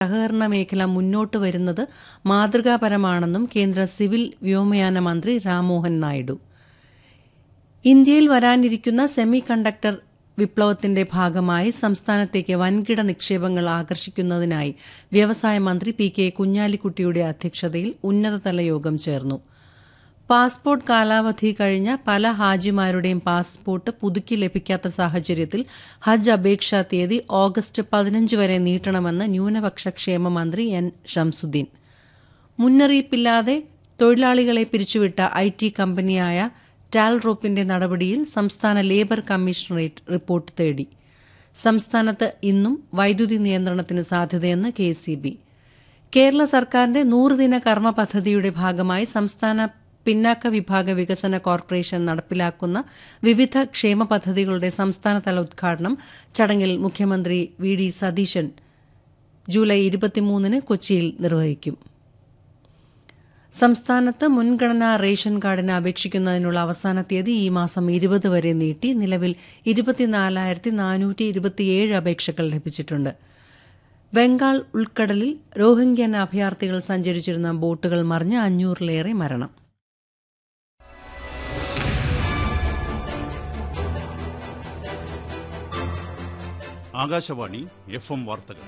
സഹകരണ മേഖല മുന്നോട്ട് വരുന്നത് മാതൃകാപരമാണെന്നും കേന്ദ്ര സിവിൽ വ്യോമയാന മന്ത്രി രാംമോഹൻ നായിഡു ഇന്ത്യയിൽ വരാനിരിക്കുന്ന സെമി കണ്ടക്ടർ വിപ്ലവത്തിന്റെ ഭാഗമായി സംസ്ഥാനത്തേക്ക് വൻകിട നിക്ഷേപങ്ങൾ ആകർഷിക്കുന്നതിനായി വ്യവസായ മന്ത്രി പി കെ കുഞ്ഞാലിക്കുട്ടിയുടെ അധ്യക്ഷതയിൽ ഉന്നതതല യോഗം ചേർന്നു പാസ്പോർട്ട് കാലാവധി കഴിഞ്ഞ പല ഹാജിമാരുടെയും പാസ്പോർട്ട് പുതുക്കി ലഭിക്കാത്ത സാഹചര്യത്തിൽ ഹജ്ജ് അപേക്ഷാ തീയതി ഓഗസ്റ്റ് പതിനഞ്ച് വരെ നീട്ടണമെന്ന് ന്യൂനപക്ഷ ക്ഷേമ മന്ത്രി എൻ ഷംസുദ്ദീൻ മുന്നറിയിപ്പില്ലാതെ തൊഴിലാളികളെ പിരിച്ചുവിട്ട ഐ ടി കമ്പനിയായ ടാൽറോപ്പിന്റെ നടപടിയിൽ സംസ്ഥാന ലേബർ കമ്മീഷണറേറ്റ് റിപ്പോർട്ട് തേടി സംസ്ഥാനത്ത് ഇന്നും വൈദ്യുതി നിയന്ത്രണത്തിന് സാധ്യതയെന്ന് കെ സി ബി കേരള സർക്കാരിന്റെ നൂറുദിന കർമ്മ പദ്ധതിയുടെ ഭാഗമായി സംസ്ഥാന പിന്നാക്ക വിഭാഗ വികസന കോർപ്പറേഷൻ നടപ്പിലാക്കുന്ന വിവിധ ക്ഷേമ പദ്ധതികളുടെ സംസ്ഥാനതല ഉദ്ഘാടനം ചടങ്ങിൽ മുഖ്യമന്ത്രി വി ഡി സതീശൻ ജൂലൈ ഇരുപത്തിമൂന്നിന് കൊച്ചിയിൽ നിർവഹിക്കും സംസ്ഥാനത്ത് മുൻഗണനാ റേഷൻ കാർഡിന് അപേക്ഷിക്കുന്നതിനുള്ള അവസാന തീയതി ഈ മാസം ഇരുപത് വരെ നീട്ടി നിലവിൽ ഇരുപത്തിനാലായിരത്തി നാനൂറ്റി ഇരുപത്തിയേഴ് അപേക്ഷകൾ ലഭിച്ചിട്ടുണ്ട് ബംഗാൾ ഉൾക്കടലിൽ റോഹിംഗ്യൻ അഭയാർത്ഥികൾ സഞ്ചരിച്ചിരുന്ന ബോട്ടുകൾ മറിഞ്ഞ് അഞ്ഞൂറിലേറെ മരണം ആകാശവാണി എഫ് എം വാർത്തകൾ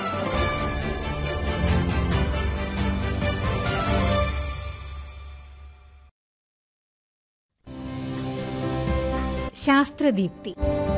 ശാസ്ത്രദീപ്തി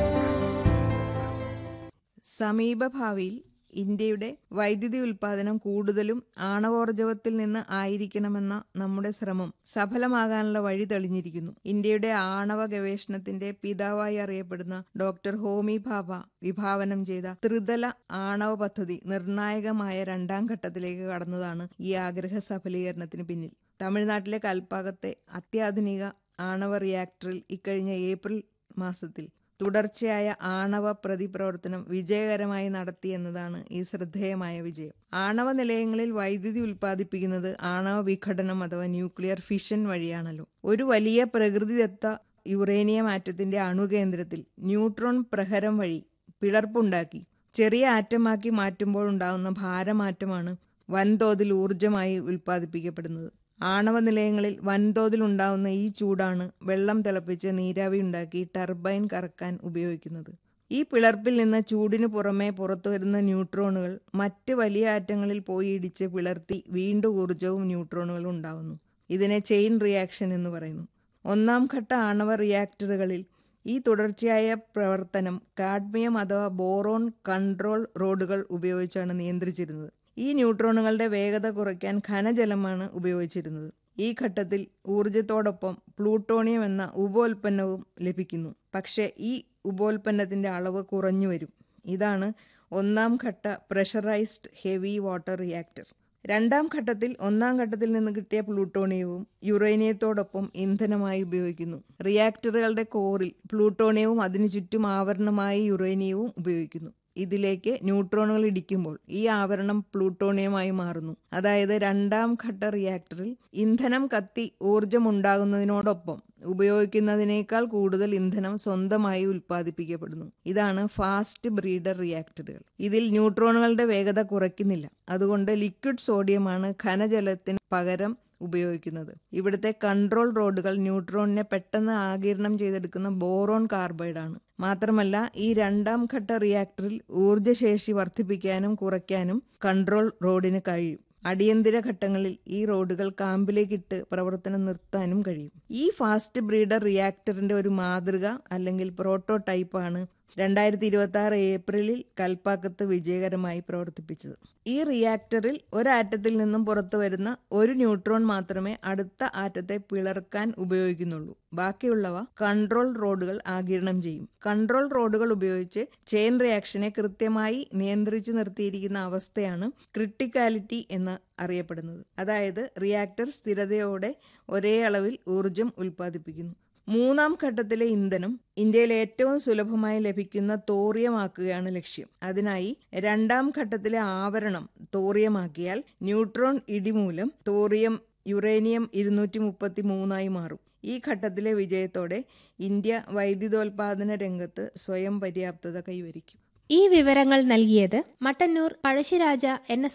സമീപഭാവിയിൽ ഇന്ത്യയുടെ വൈദ്യുതി ഉൽപ്പാദനം കൂടുതലും ആണവോർജവത്തിൽ നിന്ന് ആയിരിക്കണമെന്ന നമ്മുടെ ശ്രമം സഫലമാകാനുള്ള വഴി തെളിഞ്ഞിരിക്കുന്നു ഇന്ത്യയുടെ ആണവ ഗവേഷണത്തിന്റെ പിതാവായി അറിയപ്പെടുന്ന ഡോക്ടർ ഹോമി ഭാഭ വിഭാവനം ചെയ്ത ത്രിതല ആണവ പദ്ധതി നിർണായകമായ രണ്ടാം ഘട്ടത്തിലേക്ക് കടന്നതാണ് ഈ ആഗ്രഹ സഫലീകരണത്തിന് പിന്നിൽ തമിഴ്നാട്ടിലെ കൽപ്പാകത്തെ അത്യാധുനിക ആണവ റിയാക്ടറിൽ ഇക്കഴിഞ്ഞ ഏപ്രിൽ മാസത്തിൽ തുടർച്ചയായ ആണവ പ്രതിപ്രവർത്തനം വിജയകരമായി നടത്തി എന്നതാണ് ഈ ശ്രദ്ധേയമായ വിജയം ആണവ നിലയങ്ങളിൽ വൈദ്യുതി ഉൽപ്പാദിപ്പിക്കുന്നത് ആണവ വിഘടനം അഥവാ ന്യൂക്ലിയർ ഫിഷൻ വഴിയാണല്ലോ ഒരു വലിയ പ്രകൃതിദത്ത യുറേനിയം ആറ്റത്തിന്റെ അണുകേന്ദ്രത്തിൽ ന്യൂട്രോൺ പ്രഹരം വഴി പിളർപ്പുണ്ടാക്കി ചെറിയ ആറ്റമാക്കി മാറ്റുമ്പോഴുണ്ടാകുന്ന ഭാരമാറ്റമാണ് വൻതോതിൽ ഊർജമായി ഉൽപ്പാദിപ്പിക്കപ്പെടുന്നത് ആണവ നിലയങ്ങളിൽ വൻതോതിൽ ഉണ്ടാവുന്ന ഈ ചൂടാണ് വെള്ളം തിളപ്പിച്ച് നീരാവി ഉണ്ടാക്കി ടർബൈൻ കറക്കാൻ ഉപയോഗിക്കുന്നത് ഈ പിളർപ്പിൽ നിന്ന് ചൂടിന് പുറമെ പുറത്തു വരുന്ന ന്യൂട്രോണുകൾ മറ്റ് വലിയ ആറ്റങ്ങളിൽ പോയി ഇടിച്ച് പിളർത്തി വീണ്ടും ഊർജവും ന്യൂട്രോണുകളും ഉണ്ടാവുന്നു ഇതിനെ ചെയിൻ റിയാക്ഷൻ എന്ന് പറയുന്നു ഒന്നാം ഘട്ട ആണവ റിയാക്ടറുകളിൽ ഈ തുടർച്ചയായ പ്രവർത്തനം കാഡ്മിയം അഥവാ ബോറോൺ കൺട്രോൾ റോഡുകൾ ഉപയോഗിച്ചാണ് നിയന്ത്രിച്ചിരുന്നത് ഈ ന്യൂട്രോണുകളുടെ വേഗത കുറയ്ക്കാൻ ഖനജലമാണ് ഉപയോഗിച്ചിരുന്നത് ഈ ഘട്ടത്തിൽ ഊർജത്തോടൊപ്പം പ്ലൂട്ടോണിയം എന്ന ഉപോൽപ്പന്നവും ലഭിക്കുന്നു പക്ഷേ ഈ ഉപോൽപ്പന്നത്തിന്റെ അളവ് കുറഞ്ഞു വരും ഇതാണ് ഒന്നാം ഘട്ട പ്രഷറൈസ്ഡ് ഹെവി വാട്ടർ റിയാക്ടർ രണ്ടാം ഘട്ടത്തിൽ ഒന്നാം ഘട്ടത്തിൽ നിന്ന് കിട്ടിയ പ്ലൂട്ടോണിയവും യുറേനിയത്തോടൊപ്പം ഇന്ധനമായി ഉപയോഗിക്കുന്നു റിയാക്ടറുകളുടെ കോറിൽ പ്ലൂട്ടോണിയവും അതിനു ചുറ്റും ആവരണമായി യുറേനിയവും ഉപയോഗിക്കുന്നു ഇതിലേക്ക് ന്യൂട്രോണുകൾ ഇടിക്കുമ്പോൾ ഈ ആവരണം പ്ലൂട്ടോണിയമായി മാറുന്നു അതായത് രണ്ടാം ഘട്ട റിയാക്ടറിൽ ഇന്ധനം കത്തി ഊർജമുണ്ടാകുന്നതിനോടൊപ്പം ഉപയോഗിക്കുന്നതിനേക്കാൾ കൂടുതൽ ഇന്ധനം സ്വന്തമായി ഉൽപ്പാദിപ്പിക്കപ്പെടുന്നു ഇതാണ് ഫാസ്റ്റ് ബ്രീഡർ റിയാക്ടറുകൾ ഇതിൽ ന്യൂട്രോണുകളുടെ വേഗത കുറയ്ക്കുന്നില്ല അതുകൊണ്ട് ലിക്വിഡ് സോഡിയമാണ് ഖനജലത്തിന് പകരം ഉപയോഗിക്കുന്നത് ഇവിടുത്തെ കൺട്രോൾ റോഡുകൾ ന്യൂട്രോണിനെ പെട്ടെന്ന് ആകിരണം ചെയ്തെടുക്കുന്ന ബോറോൺ കാർബൈഡാണ് മാത്രമല്ല ഈ രണ്ടാം ഘട്ട റിയാക്ടറിൽ ഊർജ്ജശേഷി വർദ്ധിപ്പിക്കാനും കുറയ്ക്കാനും കൺട്രോൾ റോഡിന് കഴിയും അടിയന്തര ഘട്ടങ്ങളിൽ ഈ റോഡുകൾ കാമ്പിലേക്കിട്ട് പ്രവർത്തനം നിർത്താനും കഴിയും ഈ ഫാസ്റ്റ് ബ്രീഡർ റിയാക്ടറിന്റെ ഒരു മാതൃക അല്ലെങ്കിൽ പ്രോട്ടോടൈപ്പാണ് രണ്ടായിരത്തി ഇരുപത്തി ആറ് ഏപ്രിലിൽ കൽപ്പാക്കത്ത് വിജയകരമായി പ്രവർത്തിപ്പിച്ചത് ഈ റിയാക്ടറിൽ ഒരാറ്റത്തിൽ നിന്നും പുറത്തു വരുന്ന ഒരു ന്യൂട്രോൺ മാത്രമേ അടുത്ത ആറ്റത്തെ പിളർക്കാൻ ഉപയോഗിക്കുന്നുള്ളൂ ബാക്കിയുള്ളവ കൺട്രോൾ റോഡുകൾ ആകിരണം ചെയ്യും കൺട്രോൾ റോഡുകൾ ഉപയോഗിച്ച് ചെയിൻ റിയാക്ഷനെ കൃത്യമായി നിയന്ത്രിച്ചു നിർത്തിയിരിക്കുന്ന അവസ്ഥയാണ് ക്രിട്ടിക്കാലിറ്റി എന്ന് അറിയപ്പെടുന്നത് അതായത് റിയാക്ടർ സ്ഥിരതയോടെ ഒരേ അളവിൽ ഊർജം ഉൽപ്പാദിപ്പിക്കുന്നു മൂന്നാം ഘട്ടത്തിലെ ഇന്ധനം ഇന്ത്യയിൽ ഏറ്റവും സുലഭമായി ലഭിക്കുന്ന തോറിയമാക്കുകയാണ് ലക്ഷ്യം അതിനായി രണ്ടാം ഘട്ടത്തിലെ ആവരണം തോറിയമാക്കിയാൽ ന്യൂട്രോൺ ഇടിമൂലം തോറിയം യുറേനിയം ഇരുന്നൂറ്റി മുപ്പത്തി മൂന്നായി മാറും ഈ ഘട്ടത്തിലെ വിജയത്തോടെ ഇന്ത്യ വൈദ്യുതോൽപാദന രംഗത്ത് സ്വയം പര്യാപ്തത കൈവരിക്കും ഈ വിവരങ്ങൾ നൽകിയത് മട്ടന്നൂർ പഴശ്ശിരാജ എൻ